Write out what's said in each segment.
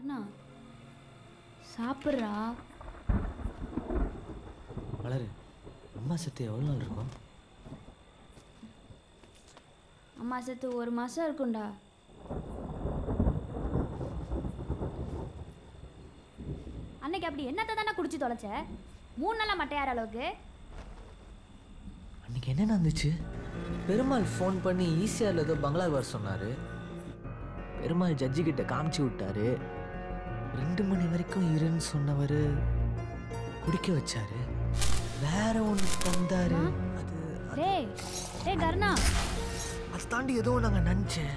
கர்ணா சாப்பிட்றா வளரு அம்மா செத்து எவ்வளோ நாள் இருக்கும் அம்மா செத்து ஒரு மாசம் இருக்கும்டா அன்னைக்கு அப்படி என்னத்தை தானே குடிச்சு தொலைச்ச மூணு நாளா மட்டையார அளவுக்கு அன்னைக்கு என்ன நடந்துச்சு பெருமாள் ஃபோன் பண்ணி ஈஸியாவில் ஏதோ பங்களாக்கு வர சொன்னார் பெருமாள் ஜட்ஜி கிட்ட காமிச்சு விட்டாரு ரெண்டு மணி வரைக்கும் இருன்னு சொன்னவர் குடிக்க வச்சாரு வேற ஒன்று தந்தாரு அது டேய் டேய் கர்ணா அதை தாண்டி ஏதோ நாங்கள் நினச்சேன்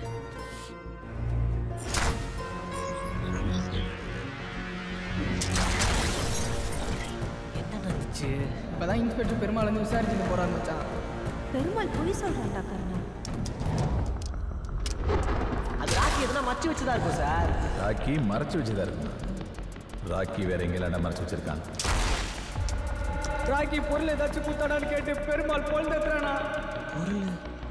என்ன நடந்துச்சு இப்பதான் இன்ஸ்பெக்டர் பெருமாள் வந்து விசாரிச்சுட்டு போறாரு மச்சான் பெருமாள் பொய் சொல்றான்டா கர்ணா அது ராக்கி எதுனா மச்சு வச்சுதான் இருக்கும் சார் ராக்கி மறைச்சு வச்சுதான் இருக்கும் ராக்கி வேற எங்கெல்லாம் மறைச்சு வச்சிருக்கான் ராக்கி பொருள் ஏதாச்சும் குத்தாடான்னு கேட்டு பெருமாள் பொருள் தத்துறானா பொருள்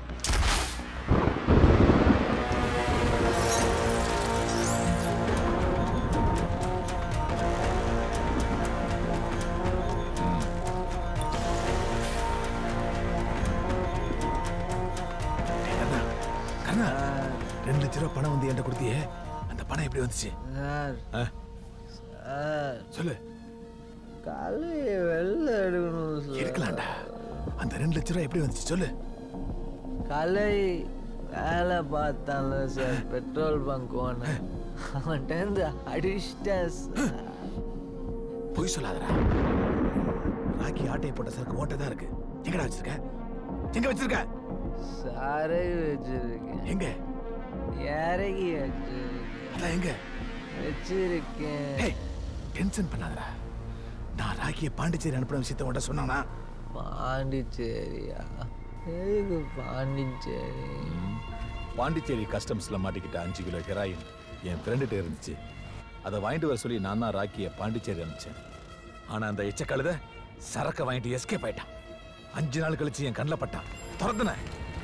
கண்ணா கண்ணா ரெண்டு லட்ச ரூபா பணம் வந்து என்கிட்ட கொடுத்தியே அந்த பணம் எப்படி வந்துச்சு சார் ஆ? சார் சொல்லு கலையை வெளில எடுக்கணும் சார் இருக்கலாம்டா அந்த ரெண்டு லட்ச ரூபா எப்படி வந்துச்சு சொல்லு கலை வேலை பார்த்தான்ல சார் பெட்ரோல் பங்க் ஓனர் அவன்கிட்ட இருந்து அடிச்சிட்டேன் சார் பொய் சொல்லாதடா ராக்கி ஆட்டையை போட்ட சரக்கு ஓட்ட தான் இருக்கு எங்கடா வச்சிருக்க எங்க வச்சிருக்க சாரை வச்சிருக்கேன் எங்க இறங்கி வச்சிருக்கேன் அதான் எங்க வச்சிருக்கேன் டேய் டென்ஷன் பண்ணாதடா நான் ராக்கியை பாண்டிச்சேரி அனுப்புன விஷயத்த உன்ட்ட சொன்னானா பாண்டிச்சேரியா எதுக்கு பாண்டிச்சேரி பாண்டிச்சேரி கஸ்டம்ஸ்ல மாட்டிக்கிட்ட அஞ்சு கிலோ ஹெராயின் என் ஃப்ரெண்டுகிட்ட இருந்துச்சு அதை வாங்கிட்டு வர சொல்லி நான் தான் ராக்கியை பாண்டிச்சேரி அனுப்பிச்சேன் ஆனா அந்த எச்ச கழுத சரக்க வாங்கிட்டு எஸ்கேப் ஆயிட்டான் அஞ்சு நாள் கழிச்சு என் கண்ணில் பட்டான் துரத்துனேன்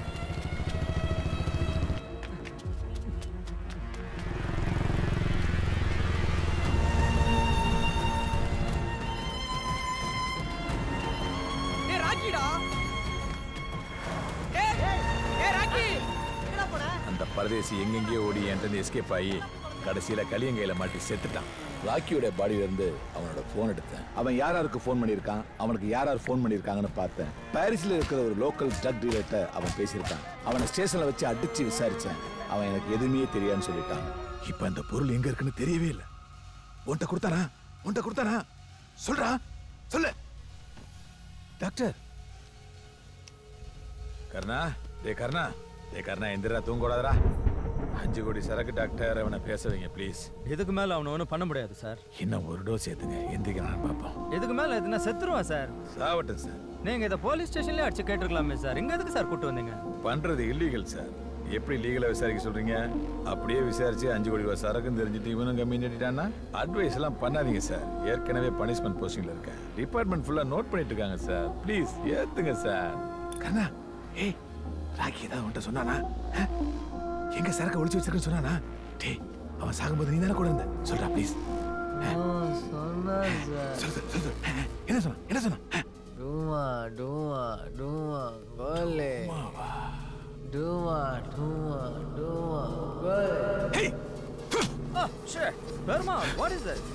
ஏய் ராக்கிடா ஏய் ஏய் ராக்கி அந்த பரதேசி எங்கெங்கேயோ ஓடி என்கிட்ட எஸ்கேப் ஆகி கடைசியில களியங்கையில மாட்டி செத்துட்டான் ராக்கியோட பாடியில இருந்து அவனோட போன் எடுத்தேன் அவன் யார் யாருக்கு ஃபோன் பண்ணியிருக்கான் அவனுக்கு யார் யார் ஃபோன் பண்ணியிருக்காங்கன்னு பார்த்தேன் பாரிஸ்ல இருக்கிற ஒரு லோக்கல் ட்ரக் டீலர்கிட்ட அவன் பேசியிருக்கான் அவனை ஸ்டேஷன்ல வச்சு அடிச்சு விசாரிச்சேன் அவன் எனக்கு எதுவுமே தெரியாதுன்னு சொல்லிட்டான் இப்ப அந்த பொருள் எங்க இருக்குன்னு தெரியவே இல்லை உன்கிட்ட கொடுத்தானா உன்கிட்ட கொடுத்தானா சொல்றா சொல்லு டாக்டர் கர்ணா டே கர்ணா டே கர்ணா எந்திரா தூங்கக்கூடாதரா அஞ்சு கோடி சரக்கு டாக்டர் அவனை பேச வைங்க ப்ளீஸ் இதுக்கு மேல அவனை ஒன்றும் பண்ண முடியாது சார் இன்னும் ஒரு டோஸ் ஏத்துங்க எந்திரிக்கிறான்னு பார்ப்போம் இதுக்கு மேல எதுனா செத்துருவான் சார் சாவட்டும் சார் நீங்க இதை போலீஸ் ஸ்டேஷன்லயே அடிச்சு கேட்டிருக்கலாமே சார் இங்க எதுக்கு சார் கூட்டு வந்தீங்க பண்றது இல்லீகல் சார் எப்படி லீகலா விசாரிக்க சொல்றீங்க அப்படியே விசாரிச்சு அஞ்சு கோடி ரூபாய் சரக்குன்னு தெரிஞ்சுட்டு இவனும் கம்மி நட்டிட்டான்னா அட்வைஸ் எல்லாம் பண்ணாதீங்க சார் ஏற்கனவே பனிஷ்மெண்ட் போஸ்டிங்ல இருக்கேன் டிபார்ட்மெண்ட் ஃபுல்லா நோட் பண்ணிட்டு இருக்காங்க சார் ப்ளீஸ் ஏத்துங்க சார் கண்ணா ஏய் ராக்கி ஏதாவது உன்ட்ட சொன்னானா ஆ? எங்க சரக்கு ஒளிச்சு வச்சிருக்கேன்னு சொன்னானா டேய் அவன் சாகும்போது நீ தானே கூட இருந்த சொல்றா ப்ளீஸ் சொன்னா சார் சொல்லு சொல்லு, சொல்லு ஆ, ஆ. என்ன சொன்னா என்ன சொன்னா ஆ? டூமா டூமா டூமா கோலே டூமா டூமா டூமா கோலே hey Oh, shit. Perumal, what is that?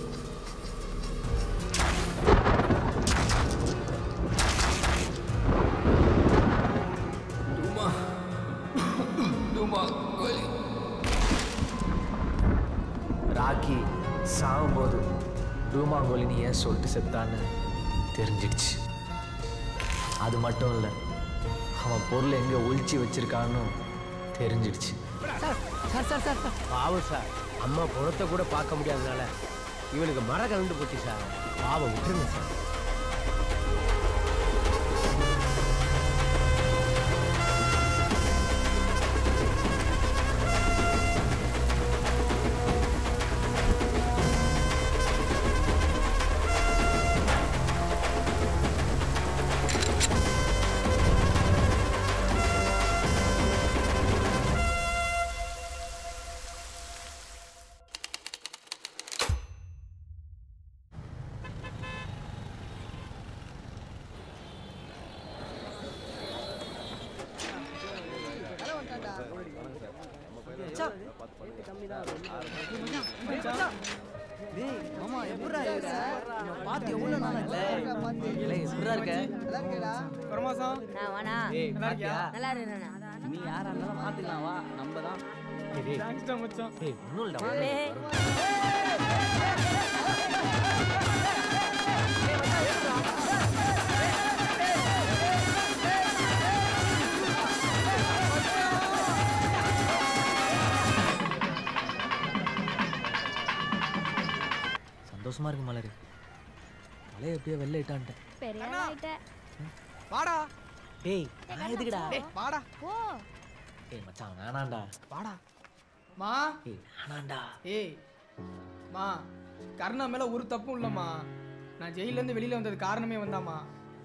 Rocky சாகும்போது டூமாங்கோலி நீ ஏன் சொல்லிட்டு செத்தான்னு தெரிஞ்சிடுச்சு அது மட்டும் இல்லை அவன் பொருள் எங்கே ஒழிச்சு வச்சிருக்கான்னு தெரிஞ்சிடுச்சு sir sir sir sir sir பாவம் சார் அம்மா குணத்தை கூட பார்க்க முடியாதனால இவனுக்கு மரம் கலந்து போச்சு சார் பாவம் விட்டுருங்க சார் மாமா எப்படா இருக்க பார்த்து எவ்வளோ நாள் இல்லை எப்படா இருக்க பிரமாசம் நான் வாண்ணா ஏய் நல்லா இருக்கியா? நல்லா இருக்கேண்ணா நீ யாரா இருந்தாலும் பார்த்துக்கலாம் வா நம்ம தான் தேங்க்ஸ்டா மச்சான் ஏய் ஒன்றும் இல்லைடா மாமே சந்தோஷமா இருக்கு மலரு தலையை எப்படியோ வெளில இட்டான்ட்டேன் பெரிய ஆளாயிட்ட வாடா டேய் நான் எதுக்குடா டேய் வாடா ஓ ஏய் மச்சான் வேணாண்டா வாடா மா ஏய் வேணாண்டா ஏய் மா கருணா மேல ஒரு தப்பும் இல்லம்மா நான் ஜெயில இருந்து வெளியில வந்தது காரணமே வந்தாமா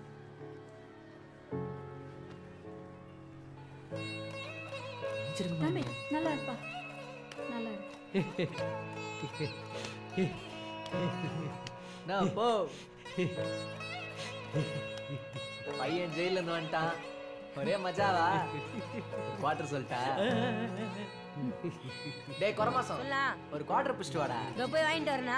நினைச்சிருக்க தம்பி நல்லா இருப்பா நல்லா இரு நான் போ பையன் ஜெயில இருந்து வந்துட்டான் ஒரே மஜாவா குவார்டர் சொல்லிட்டா டேய் கொரமாசம் சொல்லலாம் ஒரு குவார்டர் பிடிச்சிட்டு வாடா இதோ போய் வாங்கிட்டு வரேண்ணா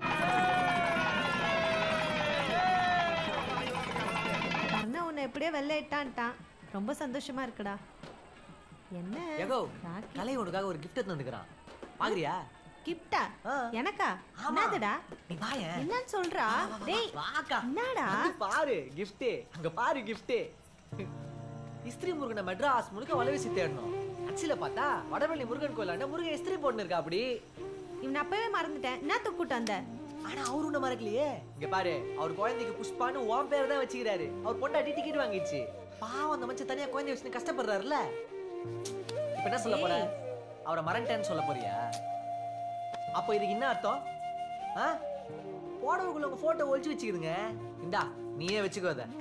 அண்ணா உன்னை எப்படியோ வெளில இட்டான்ட்டான் ரொம்ப சந்தோஷமா இருக்குடா என்ன எகோ ராக்கி. கலை உனக்காக ஒரு gift எடுத்து வந்துக்கிறான் பாக்குறியா கிஃப்டா ஆ. எனக்கா ஆமா. என்னதுடா நீ வாயேன் என்னன்னு சொல்றா டேய் வாக்கா என்னடா வந்து பாரு gift அங்க பாரு gift இஸ்திரி முருகனை மெட்ராஸ் முழுக்க வலை வீசி தேடணும் அச்சில பார்த்தா வடவள்ளி முருகன் கோயிலாண்ட முருகன் இஸ்திரி போட்டு இருக்கா அப்படி இவனை அப்பவே மறந்துட்டேன் என்ன தூக்கிட்டு வந்த ஆனா அவரு ஒண்ணு மறக்கலையே இங்க பாரு அவர் குழந்தைக்கு புஷ்பான்னு உன் பேர் தான் வச்சுக்கிறாரு அவர் பொண்டாட்டி டிக்கெட் வாங்கிடுச்சு பாவம் அந்த மனுஷன் தனியா குழந்தை வச்சு கஷ்டப்படுறாருல இப்ப என்ன சொல்ல போற அவரை மறந்துட்டேன்னு சொல்ல போறியா அப்போ இதுக்கு என்ன அர்த்தம் ஆ போடவுக்குள்ள உங்க போட்டோ ஒளிச்சு வச்சுக்குதுங்க இந்தா நீயே வச்சுக்கோ அதை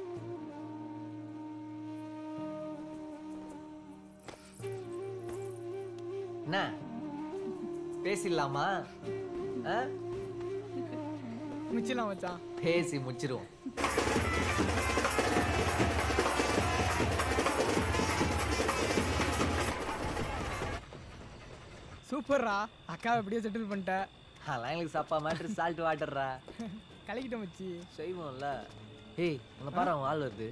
என்ன பேசிடலாமா ஆ மிச்சிலாம் மச்சான் பேசி முடிச்சிருவோம் சூப்பர்ரா அக்காவை எப்படியோ செட்டில் பண்ணிட்ட அதெல்லாம் எங்களுக்கு சாப்பா மாதிரி சால்ட் வாட்டர்ரா கலக்கிட்ட மச்சி செய்வோம்ல ஏய் அங்க பாரு அவன் ஆள் வருது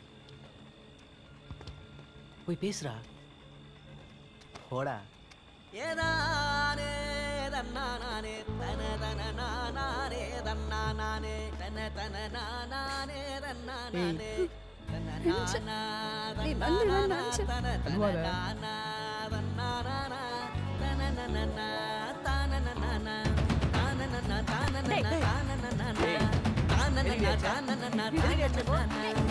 போய் பேசுறா போடா ஏதானே தன்னானே தன தன நானே தன்னானே தன தன நானே தன்னானே தன நானா தன்னானா தன தன நானா தன்னானா தன நனனா தானனனா தானனனா தானனனா தானனனா தானனனா தானனனா தானனனா